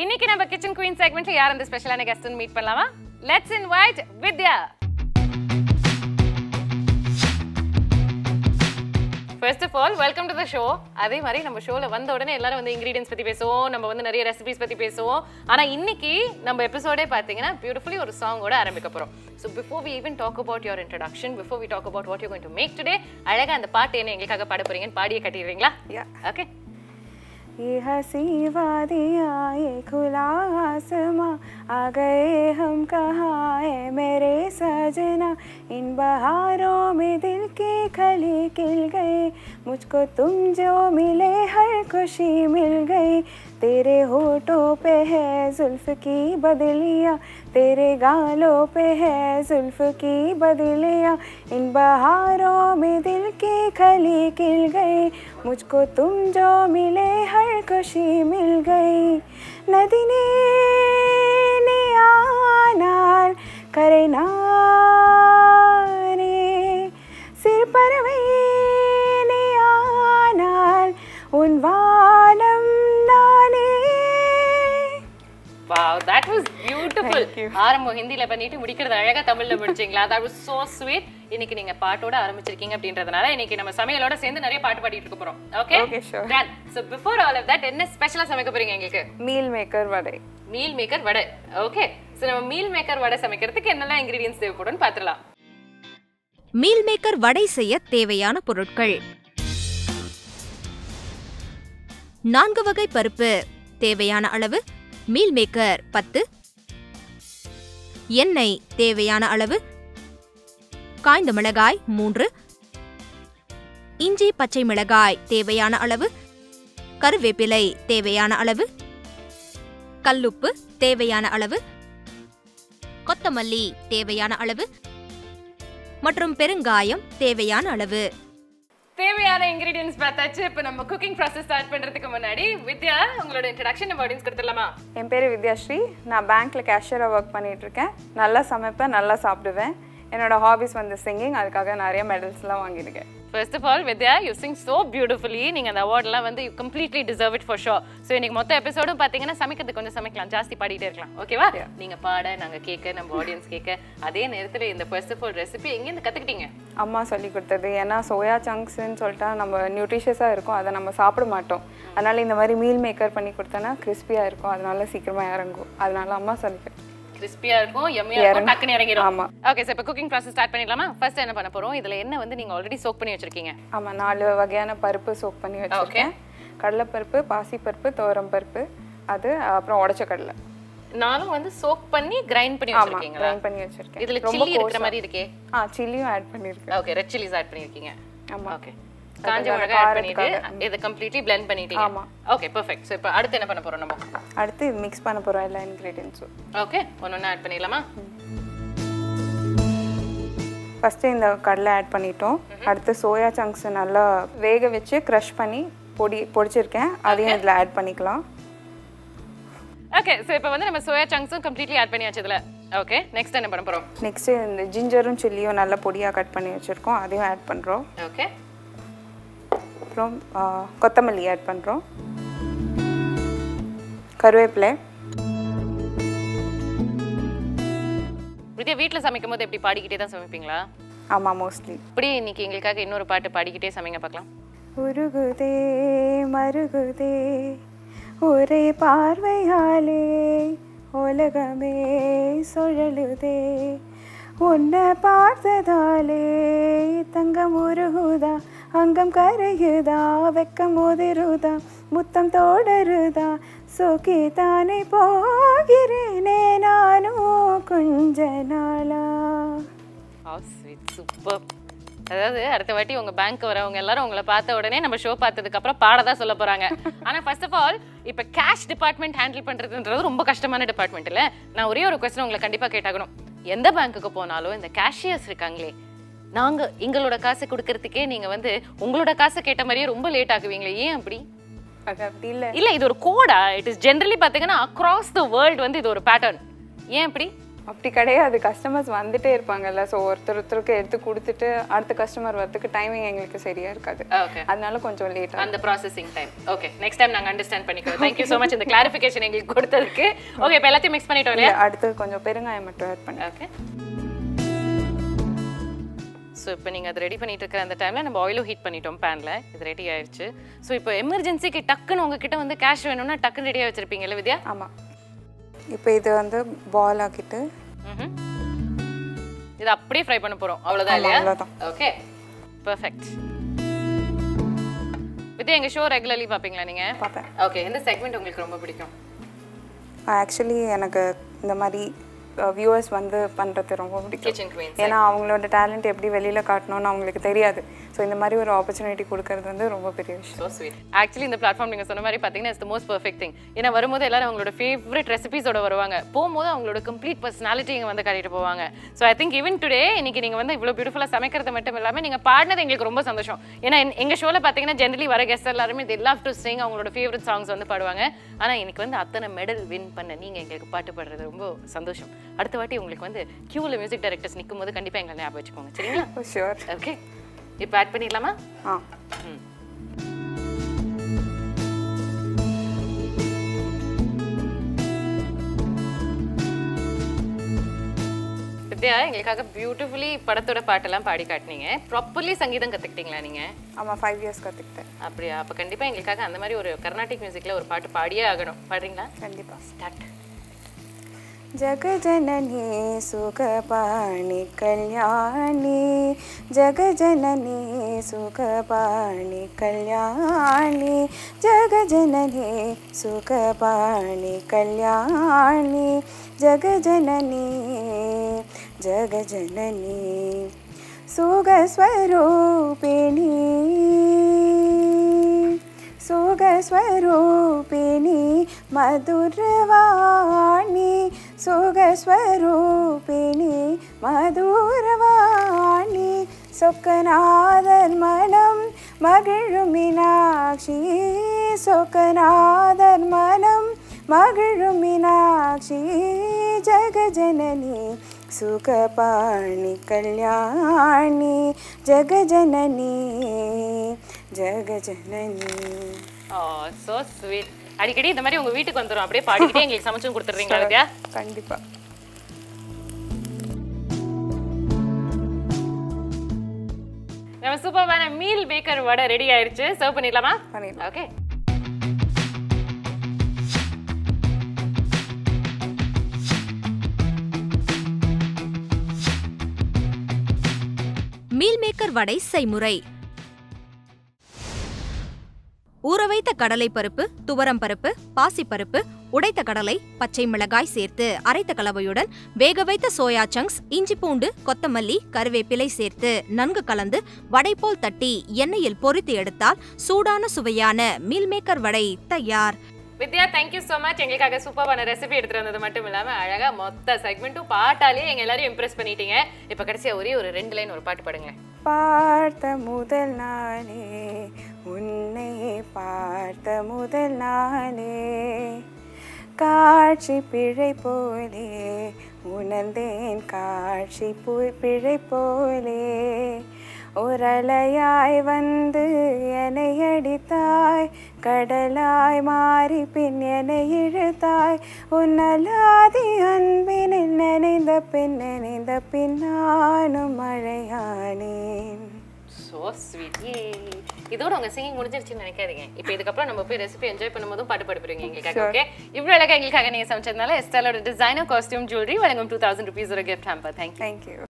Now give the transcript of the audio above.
இன்னைக்கு நம்ம kitchen queen செக்மெண்ட்ல யார் அந்த ஸ்பெஷலான கெஸ்ட் மீட் பண்ணலாமா let's invite Vidya first of all welcome to the show அதே மாதிரி நம்ம ஷோல வந்த உடனே எல்லாரும் வந்து இன்கிரீடியன்ஸ் பத்தி பேசுவோம் நம்ம வந்து நிறைய ரெசிபிஸ் பத்தி பேசுவோம் ஆனா இன்னைக்கு நம்ம எபிசோடே பாத்தீங்கன்னா பியூட்டிஃபுல்லி ஒரு சாங்கோட ஆரம்பிக்க போறோம் so before we even talk about your introduction before we talk about what you going to make today அழகா அந்த பாட்டு என்ன எங்களுக்காக பாட போறீங்கன்னு பாடியே கட்டிடுறீங்களா Yeah. ஓகே ये हंसी वादियाँ ये खुला आसमां आ गए हम कहाँ है मेरे सजना इन बहारों में दिल की खली खिल गए मुझको तुम जो मिले हर खुशी मिल गई तेरे होठों पे है जुल्फ की बदलियाँ तेरे गालों पे है जुल्फ की बदलियाँ इन बहारों में दिल की खली खिल गई मुझको तुम जो मिले हर खुशी मिल गई नदिने नियानाल करे नारे सिर पर नियानाल उन वालम नाने wow that was beautiful Thank you. ஆரம்பம் ஹிந்தில பண்ணிட்டு முடிக்கிறது அழகா தமிழ்ல முடிச்சீங்களா தட் வாஸ் சோ ஸ்வீட் இன்னைக்கு நீங்க பாட்டோட ஆரம்பிச்சிருக்கீங்க அப்படின்றதுனால இன்னைக்கு நம்ம சமையலோட சேர்ந்து நிறைய பாட்டு பாடிட்டு இருக்க போறோம் okay Okay, sure. Done so before all of that என்ன ஸ்பெஷலா சமைக்க போறீங்க எங்களுக்கு meal maker vada meal maker vada okay so நம்ம மீல் மேக்கர் வடை சமைக்கிறதுக்கு என்னெல்லாம் இன்கிரீடியன்ஸ் தேவைப்படும்னு பாத்துடலாம் மீல் மேக்கர் வடை செய்ய தேவையான பொருட்கள் நான்கு வகை பருப்பு தேவையான அளவு மீல் மேக்கர் பத்து எண்ணெய் தேவையான அளவு காய்ந்த மிளகாய் மூன்று இஞ்சி பச்சை மிளகாய் தேவையான அளவு கருவேப்பிலை தேவையான அளவு கல்லுப்பு தேவையான அளவு கொத்தமல்லி தேவையான அளவு மற்றும் பெருங்காயம் தேவையான அளவு தேவையான இன்கிரீடியன்ஸ் பார்த்தாச்சு இப்போ நம்ம குக்கிங் ப்ராசஸ் ஸ்டார்ட் பண்றதுக்கு முன்னாடி வித்யா உங்களோட இன்ட்ரடக்ஷன் நம்ம ஆடியன்ஸ் கொடுத்துடலாமா என் பேர் வித்யாஸ்ரீ நான் பேங்க்கில் கேஷியராக ஒர்க் பண்ணிகிட்ருக்கேன் நல்லா சமைப்பேன் நல்லா சாப்பிடுவேன் என்னோட ஹாபிஸ் வந்து சிங்கிங் அதுக்காக நிறைய மெடல்ஸ்லாம் வாங்கியிருக்கேன் first of all Vidya you sing so beautifully நீங்க அந்த அவார்ட்லாம் வந்து you completely deserve it for sure so இன்னைக்கு மொத்த எபிசோடும் பார்த்தீங்கன்னா சமைக்கிறது கொஞ்சம் சமைக்கலாம் ஜாஸ்தி பாடிட்டே இருக்கலாம் ஓகேவா நீங்க பாட நாங்க கேட்க நம்ம ஆடியன்ஸ் கேட்க அதே நேரத்துல இந்த ஃபர்ஸ்ட் ஆஃப் ஆல் ரெசிபி எங்கேருந்து கத்துக்கிட்டீங்க அம்மா சொல்லி கொடுத்தது ஏன்னா சோயா சங்க்ஸ்ன்னு சொல்லிட்டா நம்ம நியூட்ரிஷியஸாக இருக்கும் அதை நம்ம சாப்பிட மாட்டோம் அதனால இந்த மாதிரி மீல் மேக்கர் பண்ணி கொடுத்தேன்னா கிறிஸ்பியாக இருக்கும் அதனால சீக்கிரமாக இறங்கும் அதனால அம்மா சொல்லி கொடுத்தது. கிறிஸ்பியா இருக்கும் எம்மியா இருக்கும் இறங்கும். டக்குன்னு இறங்கிடும் ஆமா. ஓகே சார் இப்போ குக்கிங் ப்ராசஸ் ஸ்டார்ட் பண்ணிடலாமா ஃபர்ஸ்ட் என்ன பண்ண போறோம் இதுல என்ன வந்து நீங்க ஆல்ரெடி சோக் பண்ணி வச்சிருக்கீங்க ஆமாம் நாலு வகையான பருப்பு சோக் பண்ணி வச்சுருக்கேன் கடலைப்பருப்பு பாசிப்பருப்பு துவரம் பருப்பு அது அப்புறம் உடச்ச கடலை நானும் வந்து சோக் பண்ணி கிரைண்ட் பண்ணி ஆமாம் வச்சிருக்கீங்களா கிரைண்ட் பண்ணி வச்சுருக்கேன் இதுல சில்லி இருக்கிற மாதிரி இருக்கே ஆ சில்லியும் ஆட் பண்ணியிருக்கேன் ஓகே ரெட் சில்லிஸ் ஆட் பண்ணிருக்கீங்க ஆமா. ஓகே காஞ்ச அதுக்கான மிளகாய் ஆட் பண்ணிட்டு காரத்துக்காக. இதை கம்ப்ளீட்லி blend பண்ணிட்டீங்க ஆமா. ஓகே பெர்ஃபெக்ட் ஸோ இப்போ அடுத்து என்ன பண்ண போறோம் நம்ம அடுத்து இது மிக்ஸ் பண்ண போகிறோம் எல்லா இன்க்ரீடியன்ஸும் ஓகே ஒன்று ஆட் பண்ணிடலாமா ஃபஸ்ட்டு இந்த கடலை ஆட் பண்ணிட்டோம் அடுத்து சோயா சங்க்ஸ் நல்லா வேக வச்சு க்ரஷ் பண்ணி பொடி பொடிச்சிருக்கேன் அதையும் இதில் ஆட் பண்ணிக்கலாம் ஓகே ஸோ இப்போ வந்து நம்ம சோயா சங்க்ஸும் கம்ப்ளீட்லி ஆட் பண்ணியாச்சு இதில் ஓகே நெக்ஸ்ட் என்ன பண்ண போறோம் நெக்ஸ்ட்டு இந்த ஜிஞ்சரும் சில்லியும் நல்லா பொடியாக கட் பண்ணி வச்சுருக்கோம் அதையும் ஆட் பண்ணுறோம் ஓகே அப்புறம் ஆ, கொத்தமல்லி ஆட் பண்ணுறோம் கருவேப்பிலை வித்யா வீட்டில் சமைக்கும் போது எப்படி பாடிக்கிட்டே தான் சமைப்பீங்களா ஆமாம் மோஸ்ட்லி இப்படி இன்னைக்கு எங்களுக்காக இன்னொரு பாட்டு பாடிக்கிட்டே சமைங்க பார்க்கலாம் உருகுதே மருகுதே ஒரே பார்வையாலே உலகமே சுழலுதே உன்னை பார்த்ததாலே தங்கம் உருகுதா அங்கம் கரையுதா வெக்கம் உதிருதா முத்தம் தோடருதா சோக்கி தானே போகிறேனே நானும் கொஞ்ச நாளா ஸ்வீட் சூப்பர் அதாவது அடுத்த வாட்டி உங்க பேங்க் வரவங்க எல்லாரும் உங்களை பார்த்த உடனே நம்ம ஷோ பார்த்ததுக்கு அப்புறம் பாடதான் சொல்ல போறாங்க ஆனா ஃபர்ஸ்ட் ஆஃப் ஆல் இப்ப கேஷ் டிபார்ட்மெண்ட் ஹேண்டில் பண்றதுன்றது ரொம்ப கஷ்டமான டிபார்ட்மெண்ட் இல்ல நான் ஒரே ஒரு கொஸ்டின் உங்களை கண்டிப்பா கேட்டாகணும் எந்த பேங்க்குக்கு போனாலும் இந்த கேஷியர்ஸ் இருக்காங்களே நாங்க எங்களோட காசை கொடுக்கறதுக்கே நீங்க வந்து உங்களோட காசை கேட்ட மாதிரியே ரொம்ப லேட் ஆகுவீங்களே ஏன் அப்படி அது அப்படி இல்லை இல்ல இது ஒரு கோடா இட் இஸ் ஜென்ரலி பாத்தீங்கன்னா அக்ராஸ் த வேர்ல்ட் வந்து இது ஒரு பேட்டர்ன் ஏன் அப்படி அப்படி கிடையாது கஸ்டமர்ஸ் வந்துட்டே இருப்பாங்கல்ல ஸோ ஒருத்தர் ஒருத்தருக்கு எடுத்து கொடுத்துட்டு அடுத்த கஸ்டமர் வரதுக்கு டைமிங் எங்களுக்கு சரியா இருக்காது ஓகே அதனால கொஞ்சம் லேட் அந்த processing time okay next time நாங்க அண்டர்ஸ்டாண்ட் பண்ணிக்கிறோம் தேங்க்யூ ஸோ மச் இந்த கிளாரிஃபிகேஷன் எங்களுக்கு கொடுத்ததுக்கு ஓகே இப்போ எல்லாத்தையும் மிக்ஸ் பண்ணிட்டோம் இல்லையா அடுத்து கொஞ்சம் பெருங்காயம் மட்டும் ஆட் பண்ணேன் ஓகே ஸோ இப்போ நீங்கள் அதை ரெடி பண்ணிட்டு இருக்கிற அந்த டைமில் நம்ம ஆயிலும் ஹீட் பண்ணிட்டோம் பேனில் இது ரெடி ஆயிடுச்சு ஸோ இப்போ எமர்ஜென்சிக்கு டக்குன்னு உங்ககிட்ட வந்து கேஷ் வேணும்னா டக்குன்னு ரெடியாக வச்சிருப்பீங்கல்ல வித்யா ஆமா இப்போ இது வந்து பால் ஆக்கிட்டு ம்ஹும். இது அப்படியே ஃப்ரை பண்ண போறோம் அவ்வளவுதான் இல்லையா அவ்வளவுதான். ஓகே பெர்ஃபெக்ட் வித்யா எங்க ஷோ ரெகுலர்லி பாப்பீங்களா நீங்க பார்ப்பேன் ஓகே எந்த செக்மெண்ட் உங்களுக்கு ரொம்ப பிடிக்கும் ஆக்சுவலி எனக்கு இந்த மாதிரி வியூவர்ஸ் வந்து பண்ணுறது ரொம்ப பிடிக்கும் கிச்சன் குவீன் ஏன்னா அவங்களோட டேலண்ட் எப்படி வெளியில் காட்டணும்னு அவங்களுக்கு தெரியாது ஸோ இந்த மாதிரி ஒரு ஆப்பர்ச்சுனிட்டி கொடுக்கறது வந்து ரொம்ப பெரிய விஷயம் ஸோ ஸ்வீட் ஆக்சுவலி இந்த பிளாட்ஃபார்ம் நீங்கள் சொன்ன மாதிரி பார்த்தீங்கன்னா it's the most perfect thing ஏன்னா வரும்போது எல்லாரும் அவங்களோட ஃபேவரட் ரெசிபிஸோட வருவாங்க போகும்போது அவங்களோட கம்ப்ளீட் பர்சனாலிட்டி இங்கே வந்து காட்டிட்டு போவாங்க so I think even today இன்னைக்கு நீங்கள் வந்து இவ்வளோ பியூட்டிஃபுல்லாக சமைக்கிறது மட்டும் இல்லாமல் நீங்கள் பாடினது எங்களுக்கு ரொம்ப சந்தோஷம் ஏன்னா என்- எங்க ஷோவில் பார்த்தீங்கன்னா ஜென்ரலி வர கெஸ்ட் எல்லாருமே they love டு sing அவங்களோட ஃபேவரட் சாங்ஸ் வந்து பாடுவாங்க ஆனால் இன்னைக்கு வந்து அத்தனை மெடல் வின் பண்ண நீங்கள் எங்களுக்கு பாட்டு பாடுறது ரொம்ப சந்தோஷம் அடுத்த வாட்டி உங்களுக்கு வந்து கியூவில் மியூசிக் டைரக்டர்ஸ் நிற்கும் போது கண்டிப்பாக எங்களை ஞாபகம் வச்சுக்கோங்க சரிங்களா ஷுவர் ஓகே இப்போ ஆட் பண்ணிடலாமா ஆ வித்யா எங்களுக்காக பியூட்டிஃபுல்லி படத்தோட பாட்டெல்லாம் பாடி காட்டினீங்க ப்ராப்பர்லி சங்கீதம் கற்றுக்கிட்டீங்களா நீங்கள் ஆமாம் ஃபைவ் இயர்ஸ் கற்றுக்கிட்டேன் அப்படியா அப்போ கண்டிப்பாக எங்களுக்காக அந்த மாதிரி ஒரு கர்நாடிக் மியூசிக்கில் ஒரு பாட்டு பாடியே ஆகணும் பாடுறீங்களா கண்டிப்பாக ஸ்டார்ட் जगजननी सुखपाणि कल्याणी जगजननी सुखपाणि कल्याणी जगजननी सुखपाणि कल्याणी जगजननी जगजननी सुगस्वरूपिणी सुगस्वरूपिणी मधुरवाणी सुगस्वरूपिणी मधुरवाणी சொக்கநாதர் மனம் மகிழும் மீனாட்சி சொக்கநாதர் மனம் மகிழும் மீனாட்சி ஜகஜனனி சுகபாணி கல்யாணி ஜகஜனனி ஜகஜனனி ஓ ஸோ ஸ்வீட் அடிக்கடி இந்த மாதிரி உங்கள் வீட்டுக்கு வந்துடும் அப்படியே பாடிக்கிட்டே எங்களுக்கு சமைச்சும் கொடுத்துட்றீங்களா வித்யா கண்டிப்பா நம்ம சூப்பர்வான மீல் பேக்கர் வடை ரெடி ஆயிருச்சு சர்வ் பண்ணிடலாமா பண்ணிடலாம். ஓகே மீல் மேக்கர் வடை செய்முறை ஊற வைத்த கடலை பருப்பு துவரம் பருப்பு பாசிப்பருப்பு உடைத்த கடலை பச்சை மிளகாய் சேர்த்து அரைத்த கலவையுடன் வேக வைத்த சோயா சங்க்ஸ் இஞ்சி பூண்டு கொத்தமல்லி கருவேப்பிலை சேர்த்து நன்கு கலந்து வடை போல் தட்டி எண்ணெயில் பொரித்து எடுத்தால் சூடான சுவையான மீல் மேக்கர் வடை தயார் வித்யா தேங்க்யூ ஸோ மச் எங்களுக்காக சூப்பரான ரெசிபி எடுத்துட்டு வந்தது மட்டும் இல்லாம அழகா மொத்த செக்மெண்ட்டும் பாட்டாலே எங்க எல்லாரையும் இம்ப்ரெஸ் பண்ணிட்டீங்க இப்போ கடைசியா ஒரே ஒரு ரெண்டு லைன் ஒரு பாட்டு பாடுங்க பார்த்த முதல் நாளே உன்னை பார்த்த முதல் நாளே காட்சி பிழை போலே உணர்ந்தேன் காட்சி பு- பிழை போலே ஒரலையாய் வந்து என்னை அடித்தாய் கடலாய் மாறி பின் என்னை இழுத்தாய் உன்னலாதி அன்பினில் நினைந்த பின் நினைந்த பின் நானும் மழையானேன் ஸோ ஸ்வீட் இதோட உங்க சிங்கிங் முடிஞ்சிருச்சுன்னு நினைக்காதீங்க இப்போ இதுக்கப்புறம் நம்ம போய் ரெசிபி என்ஜாய் பண்ணும்போதும் பாட்டு பாட போறீங்க எங்களுக்காக ஓகே இவ்வளோ அழகா எங்களுக்காக நீங்க சமைச்சதுனால எஸ்டாலோட டிசைனர் காஸ்டியூம் ஜுவல்லரி வழங்கும் டூ தௌசண்ட் ருபீஸ் ஒரு கிஃப்ட் ஹாம்பர் தேங்க்யூ தேங்க்யூ